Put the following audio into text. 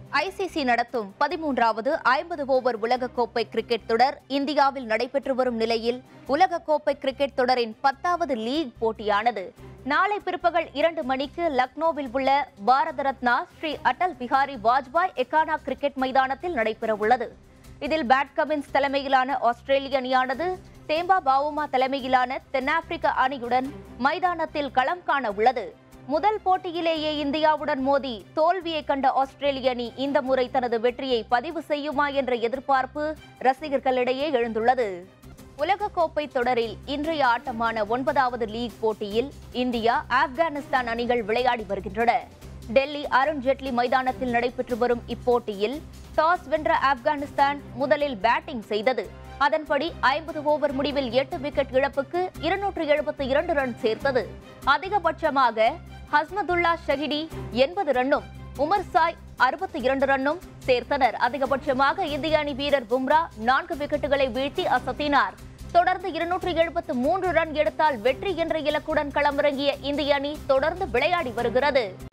ICC நடத்தும் பதிமூன்றாவது ஐம்பது ஓவர் உலகக்கோப்பை கிரிக்கெட் தொடர் இந்தியாவில் நடைபெற்று வரும் நிலையில் உலகக்கோப்பை கிரிக்கெட் தொடரின் பத்தாவது லீக் போட்டியானது நாளை பிற்பகல் இரண்டு மணிக்கு லக்னோவில் உள்ள பாரத ரத்னா ஸ்ரீ அடல் பிஹாரி வாஜ்பாய் எக்கானா கிரிக்கெட் மைதானத்தில் நடைபெறவுள்ளது இதில் பேட் கமின்ஸ் தலைமையிலான ஆஸ்திரேலிய அணியானது தேம்பா பாவுமா தலைமையிலான தென்னாப்பிரிக்க அணியுடன் மைதானத்தில் களம் காண உள்ளது முதல் போட்டியிலேயே இந்தியாவுடன் மோதி தோல்வியை கண்ட ஆஸ்திரேலிய அணி இந்த முறை தனது வெற்றியை பதிவு செய்யுமா என்ற எதிர்பார்ப்பு ரசிகர்களிடையே எழுந்துள்ளது உலகக்கோப்பை தொடரில் இன்றைய ஆட்டமான ஒன்பதாவது லீக் போட்டியில் இந்தியா ஆப்கானிஸ்தான் அணிகள் விளையாடி வருகின்றன டெல்லி அருண் ஜேட்லி மைதானத்தில் நடைபெற்று வரும் இப்போட்டியில் டாஸ் வென்ற ஆப்கானிஸ்தான் முதலில் பேட்டிங் செய்தது அதன்படி ஐம்பது ஓவர் முடிவில் எட்டு விக்கெட் இழப்புக்கு இருநூற்று எழுபத்தி இரண்டு ரன் சேர்த்தது அதிகபட்சமாக ஹஸ்மதுல்லா ஷஹிடி எண்பது ரன்னும் உமர் சாய் அறுபத்தி இரண்டு ரன்னும் சேர்த்தனர் அதிகபட்சமாக இந்திய அணி வீரர் பும்ரா நான்கு விக்கெட்டுகளை வீழ்த்தி அசத்தினார் தொடர்ந்து இருநூற்று எழுபத்து மூன்று ரன் எடுத்தால் வெற்றி என்ற இலக்குடன் களமிறங்கிய இந்திய அணி தொடர்ந்து விளையாடி வருகிறது